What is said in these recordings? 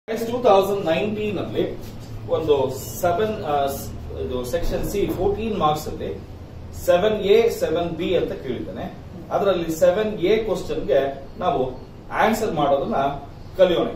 Two thousand nineteen ಅಲ್ಲಿ ಒಂದು seven ಇದು ಸೆಕ್ಷನ್ ಸಿ ಫೋರ್ಟೀನ್ ಮಾರ್ಕ್ಸ್ ಅಲ್ಲಿ ಸೆವೆನ್ ಎ ಸೆವೆನ್ ಬಿ ಅಂತ ಕೇಳಿದ್ದಾನೆ ಅದರಲ್ಲಿ ಸೆವೆನ್ ಎ ಕ್ವಶನ್ಗೆ ನಾವು ಆನ್ಸರ್ ಮಾಡೋದನ್ನ ಕಲಿಯೋಣ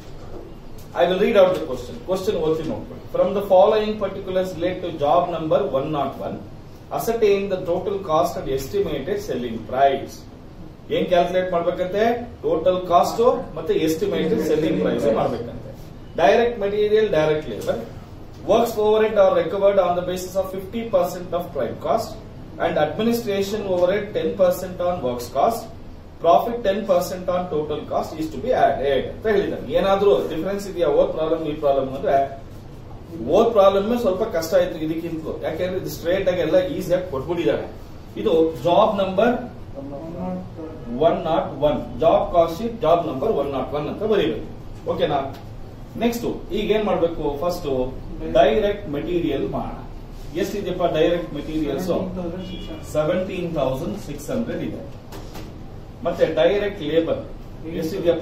I will read out the question question ಓದಿ ನೋಡ್ಕೊಳ್ಳಿ from the following particulars relate to job number one not one ascertain the total cost and estimated selling price ಏನ್ ಕ್ಯಾಲ್ಕುಲೇಟ್ ಮಾಡ್ಬೇಕಂತೆ ಟೋಟಲ್ ಕಾಸ್ಟ್ ಮತ್ತೆ estimated selling price ಮಾಡ್ಬೇಕಂತೆ direct material direct labour works overhead are recovered on the basis of fifty percent of prime cost and administration overhead ten percent on works cost profit ten percent on total cost is to be added ಅಂತ ಹೇಳಿದ್ದಾನೆ ಏನಾದ್ರೂ difference ಇದೆಯಾ ಓದ್ problem ಈ problem ಅಂದ್ರೆ ಓದ್ problem ಸ್ವಲ್ಪ ಕಷ್ಟ ಆಯ್ತು ಇದಕ್ಕಿಂತ ಯಾಕೆಂದ್ರೆ ಇದು ಸ್ಟ್ರೇಟ್ ಆಗಿ ಎಲ್ಲ ಈಸಿಯಾಗಿ ಕೊಟ್ಬಿಟ್ಟಿದ್ದಾನೆ ಇದು job number one not one job cost sheet job number one not one ಅಂತ ಬರೀಬೇಕು ಓಕೆನಾ ನೆಕ್ಸ್ಟ್ ಈಗ ಏನ್ ಮಾಡ್ಬೇಕು ಫಸ್ಟ್ ಡೈರೆಕ್ಟ್ ಮೆಟೀರಿಯಲ್ ಮಾಡೋಣ ಎಷ್ಟಿದೆಯಪ್ಪ direct materials seventeen thousand six hundred ಇದೆ ಮತ್ತೆ ಡೈರೆಕ್ಟ್ ಲೇಬರ್ ಎಷ್ಟಿದೆಯಪ್ಪ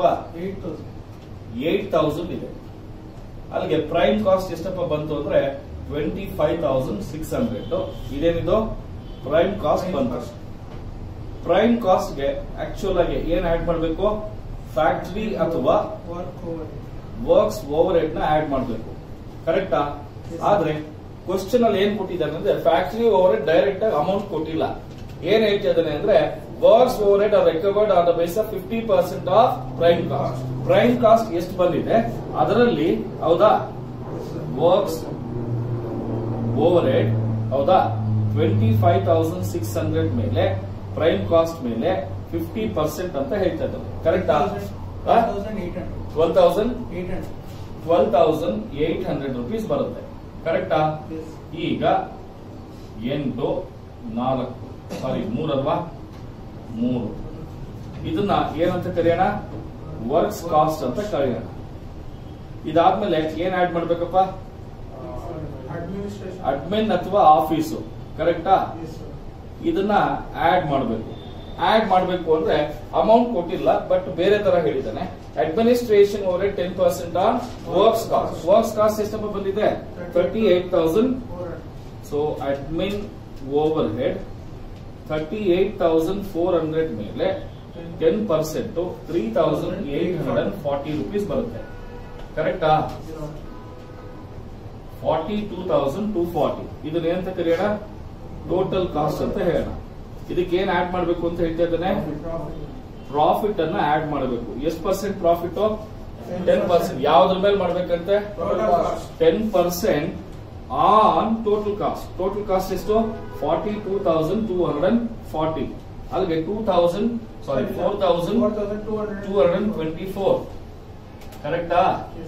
ಏಟ್ ತೌಸಂಡ್ ಇದೆ ಅಲ್ಲಿಗೆ ಪ್ರೈಮ್ ಕಾಸ್ಟ್ ಎಷ್ಟಪ್ಪ ಬಂತು ಅಂದ್ರೆ twenty five thousand six hundred ಇದೇನಿದು ಪ್ರೈಮ್ ಕಾಸ್ಟ್ ಬಂತು ಪ್ರೈಮ್ ಕಾಸ್ಟ್ ಗೆ ಆಕ್ಚುಲ್ ಆಗಿ ಏನ್ ಆಡ್ ಮಾಡಬೇಕು ಫ್ಯಾಕ್ಟರಿ ಅಥವಾ ವರ್ಕ್ಸ್ ಓವರ್ ಹೆಡ್ ನ ಆಡ್ ಮಾಡಬೇಕು ಕರೆಕ್ಟಾ ಆದ್ರೆ ಕ್ವಶನ್ ಅಲ್ಲಿ ಏನ್ ಕೊಟ್ಟಿದ್ದಾನೆ ಅಂದ್ರೆ ಫ್ಯಾಕ್ಟರಿ ಓವರ್ ಹೆಡ್ ಡೈರೆಕ್ಟ್ ಆಗಿ ಅಮೌಂಟ್ ಕೊಟ್ಟಿಲ್ಲ ಏನ್ ಹೇಳ್ತಾ ಇದ್ದಾನೆ ಅಂದ್ರೆ works overhead are recovered on the base of fifty percent of prime cost prime cost ಎಷ್ಟು ಬಂದಿದೆ ಅದರಲ್ಲಿ ಹೌದಾ ವರ್ಕ್ಸ್ ಓವರ್ ಹೆಡ್ ಹೌದಾ twenty five thousand six hundred ಮೇಲೆ ಪ್ರೈಮ್ ಕಾಸ್ಟ್ ಮೇಲೆ ಫಿಫ್ಟಿ ಪರ್ಸೆಂಟ್ ಅಂತ ಹೇಳ್ತಾ ಇದ್ದಾರೆ ಕರೆಕ್ಟಾ twelve thousand twelve thousand eight hundred rupees ಬರುತ್ತೆ ಕರೆಕ್ಟಾ ಈಗ ಎಂಟು ನಾಲ್ಕು ಸಾರಿ ಮೂರಲ್ವಾ ಮೂರು ಇದನ್ನ ಏನಂತ ಕರೆಯೋಣ ವರ್ಕ್ಸ್ ಕಾಸ್ಟ್ ಅಂತ ಕರೆಯೋಣ ಇದಾದ್ಮೇಲೆ ಏನ್ ಆಡ್ ಮಾಡ್ಬೇಕಪ್ಪ ಅಡ್ಮಿನ್ ಅಥವಾ ಆಫೀಸು ಕರೆಕ್ಟಾ ಇದನ್ನ ಆಡ್ ಮಾಡಬೇಕು ಆಡ್ ಮಾಡಬೇಕು ಅಂದ್ರೆ ಅಮೌಂಟ್ ಕೊಟ್ಟಿಲ್ಲ ಬಟ್ ಬೇರೆ ತರ ಹೇಳಿದ್ದಾನೆ administration over ten percent on works cost works cost ಎಷ್ಟಪ್ಪ ಬಂದಿದೆ thirty eight thousand so admin overhead thirty eight thousand four hundred ಮೇಲೆ ten percent three thousand eight hundred and forty rupees ಬರುತ್ತೆ ಕರೆಕ್ಟಾ forty two thousand two forty ಇದನ್ನ ಏನಂತ ಕರೆಯೋಣ total cost ಅಂತ ಹೇಳೋಣ ಇದಕ್ಕೆ ಏನ್ ಆಡ್ ಮಾಡಬೇಕು ಅಂತ ಹೇಳ್ತಾ ಇದ್ದಾನೆ ಪ್ರಾಫಿಟ್ ಅನ್ನ ಆಡ್ ಮಾಡಬೇಕು ಎಷ್ಟು ಪರ್ಸೆಂಟ್ ಪ್ರಾಫಿಟ್ ಟೆನ್ ಪರ್ಸೆಂಟ್ ಯಾವ್ದ್ರ ಮೇಲೆ ಮಾಡ್ಬೇಕಂತೆ ten percent on total cost total cost ಎಷ್ಟು forty two thousand two hundred and forty ಅಲ್ಲಿಗೆ two thousand sorry four thousand two hundred and twenty four ಕರೆಕ್ಟಾ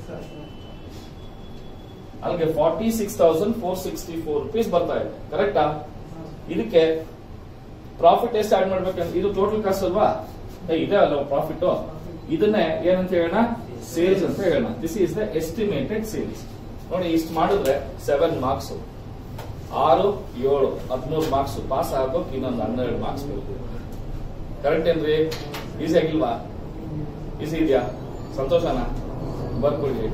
ಅಲ್ಲಿಗೆ forty six thousand four sixty four rupees ಬರ್ತಾ ಇದೆ ಕರೆಕ್ಟಾ ಇದಕ್ಕೆ profit ಎಷ್ಟು add ಮಾಡ್ಬೇಕಂತ ಇದು ಟೋಟಲ್ ಕಾಸ್ಟ್ ಅಲ್ವಾ ಏ, ಇದೆ ಅಲ್ವಾ ಪ್ರಾಫಿಟ್ ಇದನ್ನೇ ಏನಂತ ಹೇಳೋಣ ಸೇಲ್ಸ್ ಅಂತ ಹೇಳೋಣ this is the estimated sales ನೋಡಿ ಇಷ್ಟು ಮಾಡಿದ್ರೆ ಸೆವೆನ್ ಮಾರ್ಕ್ಸ್ ಆರು ಏಳು ಹದಿಮೂರು ಮಾರ್ಕ್ಸ್ ಪಾಸ್ ಆಗೋಕೆ ಇನ್ನೊಂದು ಹನ್ನೆರಡು ಮಾರ್ಕ್ಸ್ ಬೇಕು ಕರೆಕ್ಟ್ ಏನ್ರಿ ಈಸಿ ಆಗಿಲ್ವಾ ಈಸಿ ಇದೆಯಾ ಸಂತೋಷನಾ ಬರ್ಕೊಳ್ಳಿ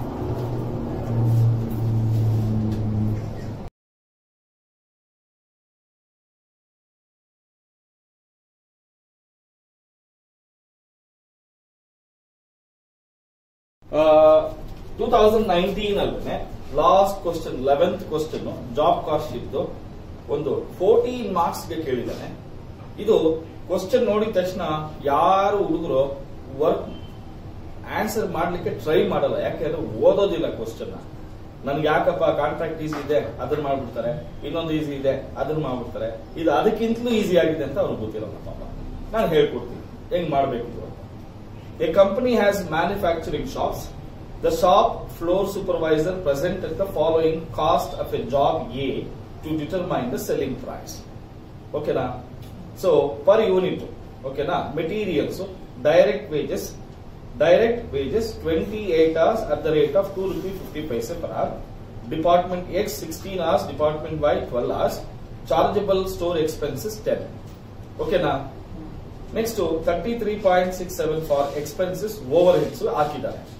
ಟೂ ತೌಸಂಡ್ ನೈನ್ಟೀನ್ ಅಲ್ಲೇ last question eleventh question job cost ಇದ್ದು ಒಂದು ಫೋರ್ಟೀನ್ ಮಾರ್ಕ್ಸ್ ಗೆ ಕೇಳಿದ್ದಾನೆ ಇದು ಕ್ವಶನ್ ನೋಡಿದ ತಕ್ಷಣ ಯಾರು ಹುಡುಗರು ವರ್ಕ್ ಆನ್ಸರ್ ಮಾಡ್ಲಿಕ್ಕೆ ಟ್ರೈ ಮಾಡಲ್ಲ ಯಾಕೆಂದ್ರೆ ಓದೋದಿಲ್ಲ ಕ್ವಶನ್ ನನ್ಗೆ ಯಾಕಪ್ಪ ಕಾಂಟ್ರಾಕ್ಟ್ ಈಸಿ ಇದೆ ಅದನ್ನ ಮಾಡ್ಬಿಡ್ತಾರೆ ಇನ್ನೊಂದು ಈಸಿ ಇದೆ ಅದನ್ನ ಮಾಡ್ಬಿಡ್ತಾರೆ ಇದು ಅದಕ್ಕಿಂತಲೂ ಈಸಿ ಆಗಿದೆ ಅಂತ ಅವ್ರಿಗೆ ಗೊತ್ತಿರಲ್ಲ ಪಾಪ ನಾನು ಹೇಳ್ಕೊಡ್ತೀನಿ ಹೆಂಗ್ ಮಾಡ್ಬೇಕು ಅಂತ A company has manufacturing shops. The shop floor supervisor presented the following cost of a job A to determine the selling price. Okay na? So per unit, okay na? Materials, direct wages, direct wages 28 hours at the rate of 2 rupee 50 paise per hour. Department X 16 hours, Department Y 12 hours. Chargeable store expenses 10. Okay na? Next thirty three point six seven for expenses overheads ಹಾಕಿದ್ದಾರೆ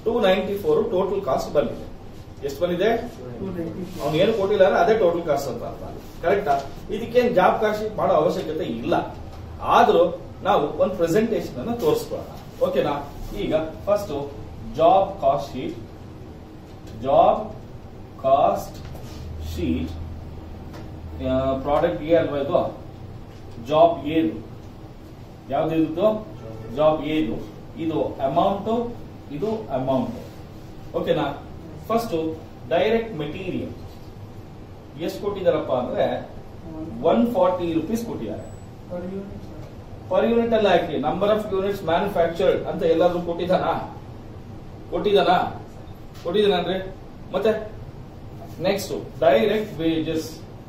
two ninety four total cost ಬಂದಿದೆ ಎಷ್ಟು ಬಂದಿದೆ two ninety ಅವ್ನು ಏನು ಕೊಟ್ಟಿಲ್ಲ ಅಂದ್ರೆ ಅದೇ total cost ಅಂತ ಅರ್ಥ ಕರೆಕ್ಟಾ ಇದಕ್ಕೇನು ಜಾಬ್ ಕಾಸ್ಟ್ ಶೀಟ್ ಮಾಡೋ ಅವಶ್ಯಕತೆ ಇಲ್ಲ ಆದ್ರೂ ನಾವು ಒಂದು ಪ್ರೆಸೆಂಟೇಶನ್ ಅನ್ನ ತೋರಿಸ್ಕೊಳ್ಳೋಣ ಓಕೆನಾ ಈಗ first job cost sheet job cost sheet product A ಅಲ್ವಾ ಇದು ಜಾಬ್ ಏನು ಯಾವ್ದಿದ್ದು ಜಾಬ್ ಏನು ಇದು ಅಮೌಂಟ್ ಇದು ಅಮೌಂಟ್ ಓಕೆನಾ ಫಸ್ಟ್ ಡೈರೆಕ್ಟ್ ಮೆಟೀರಿಯಲ್ ಎಷ್ಟು ಕೊಟ್ಟಿದಾರಪ್ಪ ಅಂದ್ರೆ ಒನ್ ಫಾರ್ಟಿ ರುಪೀಸ್ ಕೊಟ್ಟಿದ್ದಾರೆ ಪರ್ ಯೂನಿಟ್ ಪರ್ ಯೂನಿಟ್ ಅಲ್ಲ ಹಾಕಿ ನಂಬರ್ ಆಫ್ ಯೂನಿಟ್ಸ್ ಮ್ಯಾನುಫ್ಯಾಕ್ಚರ್ಡ್ ಅಂತ ಎಲ್ಲಾದ್ರೂ ಕೊಟ್ಟಿದ್ದಾನ ಕೊಟ್ಟಿದ್ದಾನ ಕೊಟ್ಟಿದ್ದಾನ್ರಿ ಮತ್ತೆ next direct wages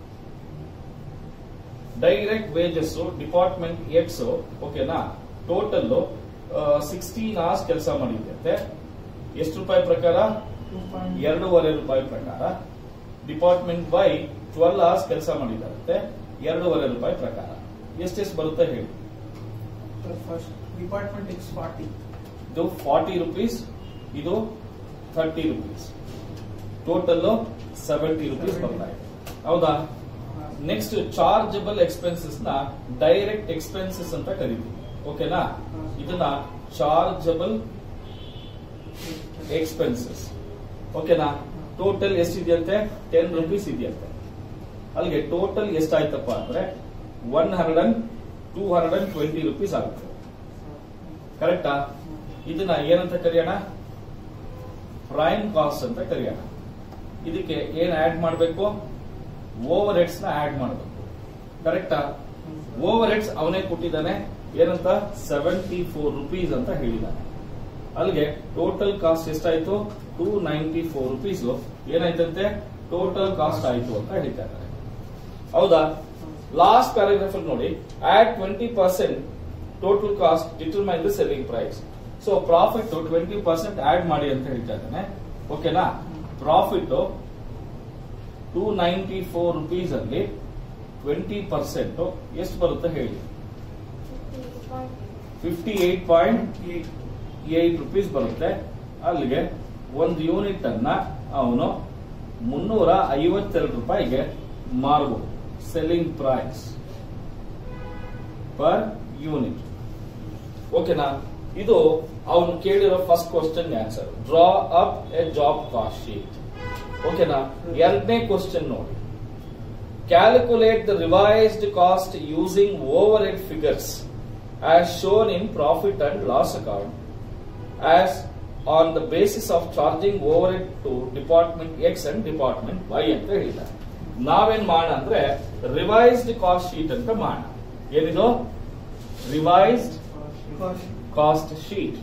direct wages department X ಓಕೆನಾ ಟೋಟಲ್ ಸಿಕ್ಸ್ಟೀನ್ ಅವರ್ಸ್ ಕೆಲಸ ಮಾಡಿದ್ದಂತೆ ಎಷ್ಟು ರೂಪಾಯಿ ಪ್ರಕಾರ ಟೂ ಪಾಯಿಂಟ್ ಎರಡೂವರೆ ರೂಪಾಯಿ ಪ್ರಕಾರ ಡಿಪಾರ್ಟ್ಮೆಂಟ್ ವೈ ಟ್ವೆಲ್ ಅವರ್ಸ್ ಕೆಲಸ ಮಾಡಿದಾರಂತೆ ಎರಡೂವರೆ ರೂಪಾಯಿ ಪ್ರಕಾರ ಎಷ್ಟೆಷ್ಟು ಬರುತ್ತೆ ಹೇಳಿ ಫಸ್ಟ್ ಡಿಪಾರ್ಟ್ಮೆಂಟ್ ಎಕ್ಸ್ ಫಾರ್ಟಿ ಇದು ಫಾರ್ಟಿ ರುಪೀಸ್ ಇದು thirty rupees total seventy rupees ಬರ್ತಾ ಇದೆ ಹೌದಾ ನೆಕ್ಸ್ಟ್ ಚಾರ್ಜಬಲ್ ಎಕ್ಸ್ಪೆನ್ಸಸ್ ನ ಡೈರೆಕ್ಟ್ ಎಕ್ಸ್ಪೆನ್ಸಸ್ ಅಂತ ಕರಿತೀವಿ ಓಕೆನಾ ಇದನ್ನ ಚಾರ್ಜಬಲ್ ಎಕ್ಸ್ಪೆನ್ಸಸ್ ಓಕೆನಾ ಟೋಟಲ್ ಎಷ್ಟಿದೆಯಂತೆ ಟೆನ್ ರುಪೀಸ್ ಇದೆಯಂತೆ ಅಲ್ಲಿಗೆ ಟೋಟಲ್ ಎಷ್ಟಾಯ್ತಪ್ಪ ಅಂದ್ರೆ one hundred and two hundred and twenty rupees ಆಗುತ್ತೆ ಕರೆಕ್ಟಾ ಇದನ್ನ ಏನಂತ ಕರೆಯೋಣ ಪ್ರೈಮ್ ಕಾಸ್ಟ್ ಅಂತ ಕರೆಯೋಣ ಇದಕ್ಕೆ ಏನ್ ಆಡ್ ಮಾಡಬೇಕು ಓವರ್ ಹೆಡ್ಸ್ ನ ಆಡ್ ಮಾಡಬೇಕು ಕರೆಕ್ಟಾ ಓವರ್ ಹೆಡ್ಸ್ ಅವನೇ ಕೊಟ್ಟಿದ್ದಾನೆ ಏನಂತ ಸೆವೆಂಟಿ ಫೋರ್ ರುಪೀಸ್ ಅಂತ ಹೇಳಿದ್ದಾನೆ ಅಲ್ಲಿಗೆ ಟೋಟಲ್ ಕಾಸ್ಟ್ ಎಷ್ಟಾಯ್ತು ಟೂ ನೈಂಟಿ ಫೋರ್ ರುಪೀಸ್ ಏನಾಯ್ತಂತೆ ಟೋಟಲ್ ಕಾಸ್ಟ್ ಆಯ್ತು ಅಂತ ಹೇಳ್ತಾ ಇದ್ದಾರೆ ಹೌದಾ ಲಾಸ್ಟ್ ಪ್ಯಾರಾಗ್ರಾಫ್ ಅಲ್ಲಿ ನೋಡಿ at twenty percent total cost determine the selling price so profit twenty percent add ಮಾಡಿ ಅಂತ ಹೇಳ್ತಾ ಇದ್ದಾನೆ ಓಕೆನಾ profit two ninety four rupees ಅಲ್ಲಿ ಟ್ವೆಂಟಿ ಪರ್ಸೆಂಟ್ ಎಷ್ಟು ಬರುತ್ತೆ ಹೇಳಿ fifty eight point eight eight rupees ಬರುತ್ತೆ ಅಲ್ಲಿಗೆ ಒಂದು ಯೂನಿಟ್ ಅನ್ನ ಅವನು ಮುನ್ನೂರ ಐವತ್ತೆರಡು ರೂಪಾಯಿಗೆ ಮಾರಬಹುದು ಸೆಲ್ಲಿಂಗ್ ಪ್ರೈಸ್ ಪರ್ ಯೂನಿಟ್ ಓಕೆನಾ ಇದು ಅವನು ಕೇಳಿರೋ first question answer draw up a job cost sheet ಓಕೆನಾ ಎರಡನೇ ಕ್ವಶನ್ ನೋಡಿ calculate the revised cost using overhead figures as shown in profit and loss account as on the basis of charging overhead to department X and department Y ಅಂತ ಹೇಳಿದ್ದಾರೆ ನಾವೇನ್ ಮಾಡೋಣ ಅಂದ್ರೆ revised cost sheet ಅಂತ ಮಾಡೋಣ ಏನಿದು revised cost cost sheet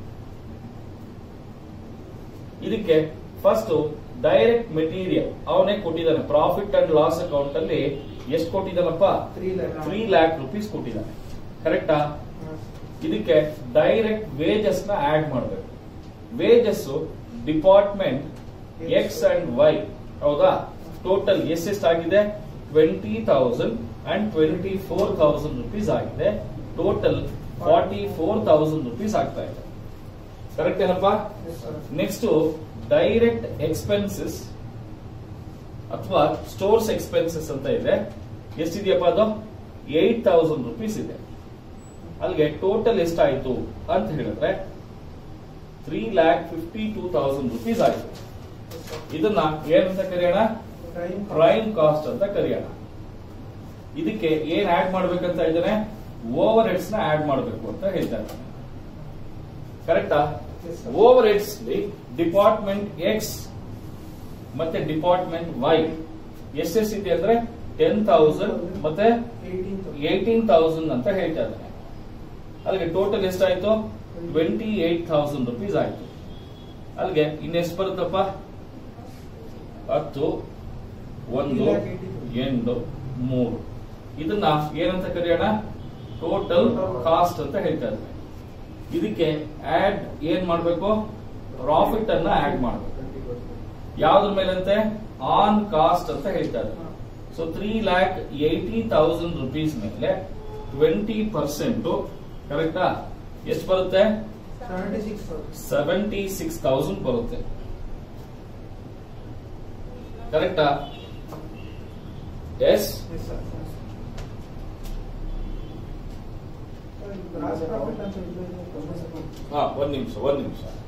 ಇದಕ್ಕೆ first direct material ಅವನೇ ಕೊಟ್ಟಿದ್ದಾನೆ ಪ್ರಾಫಿಟ್ ಅಂಡ್ ಲಾಸ್ ಅಕೌಂಟ್ ಅಲ್ಲಿ ಎಷ್ಟು ಕೊಟ್ಟಿದ್ದಾನಪ್ಪ three lakh three lakh rupees ಕೊಟ್ಟಿದ್ದಾನೆ ಕರೆಕ್ಟಾ ಇದಕ್ಕೆ ಡೈರೆಕ್ಟ್ ವೇಜಸ್ ನ ಆಡ್ ಮಾಡಬೇಕು wages department X and Y ಹೌದಾ ಟೋಟಲ್ ಎಷ್ಟೆಷ್ಟಾಗಿದೆ twenty thousand and twenty four thousand rupees ಆಗಿದೆ total forty four thousand rupees ಆಗ್ತಾ ಇದೆ ಕರೆಕ್ಟ್ ಏನಪ್ಪಾ ನೆಕ್ಸ್ಟ್ ಡೈರೆಕ್ಟ್ ಎಕ್ಸ್ಪೆನ್ಸಸ್ ಅಥವಾ ಸ್ಟೋರ್ಸ್ ಎಕ್ಸ್ಪೆನ್ಸಸ್ ಅಂತ ಇದೆ ಎಷ್ಟಿದೆಯಪ್ಪ ಅದು ಏಟ್ ತೌಸಂಡ್ ರುಪೀಸ್ ಇದೆ ಅಲ್ಲಿಗೆ ಟೋಟಲ್ ಎಷ್ಟಾಯ್ತು ಅಂತ ಹೇಳಿದ್ರೆ three lakh fifty two thousand rupees ಆಯ್ತು ಇದನ್ನ ಏನಂತ ಕರೆಯೋಣ ಪ್ರೈಮ್ ಕಾಸ್ಟ್ ಅಂತ ಕರೆಯೋಣ ಇದಕ್ಕೆ ಏನ್ ಆಡ್ ಮಾಡ್ಬೇಕಂತ ಇದ್ದಾನೆ ಓವರ್ ಹೆಡ್ಸ್ ನ ಆಡ್ ಮಾಡಬೇಕು ಅಂತ ಹೇಳ್ತಾ ಇದ್ದಾನೆ ಕರೆಕ್ಟಾ ಓವರ್ ಹೆಡ್ಸ್ ಡಿಪಾರ್ಟ್ಮೆಂಟ್ ಎಕ್ಸ್ ಮತ್ತೆ ಡಿಪಾರ್ಟ್ಮೆಂಟ್ ವೈ ಎಷ್ಟೆಷ್ಟಿದೆ ಅಂದ್ರೆ ಟೆನ್ ತೌಸಂಡ್ ಮತ್ತೆ ಏಯ್ಟೀನ್ ಏಯ್ಟೀನ್ ತೌಸಂಡ್ ಅಂತ ಹೇಳ್ತಾ ಇದ್ದಾನೆ ಅಲ್ಲಿಗೆ ಟೋಟಲ್ ಎಷ್ಟಾಯ್ತು ಟ್ವೆಂಟಿ ಏಟ್ ತೌಸಂಡ್ ರುಪೀಸ್ ಆಯ್ತು ಅಲ್ಲಿಗೆ ಇನ್ನೆಷ್ಟು ಬರುತ್ತಪ್ಪ ಹತ್ತು ಒಂದು ಎಂಟು ಮೂರು ಇದನ್ನ ಏನಂತ ಕರೆಯೋಣ ಟೋಟಲ್ ಕಾಸ್ಟ್ ಅಂತ ಹೇಳ್ತಾ ಇದ್ದಾರೆ ಇದಕ್ಕೆ ಆಡ್ ಏನ್ ಮಾಡ್ಬೇಕು ಪ್ರಾಫಿಟ್ ಅನ್ನ ಆಡ್ ಮಾಡ್ಬೇಕು ಯಾವ್ದ್ರ ಮೇಲಂತೆ ಆನ್ ಕಾಸ್ಟ್ ಅಂತ ಹೇಳ್ತಾ ಇದ್ದಾರೆ so three lakh eighty thousand rupees ಮೇಲೆ ಟ್ವೆಂಟಿ ಪರ್ಸೆಂಟ್ ಕರೆಕ್ಟಾ ಎಷ್ಟು ಬರುತ್ತೆ seventy six thousand seventy six thousand ಬರುತ್ತೆ ಕರೆಕ್ಟಾ yes yes sir gross profit ಅಂತ ಇದೆ ಹಾ ಒಂದ್ ನಿಮಿಷ ಒಂದ್ ನಿಮಿಷ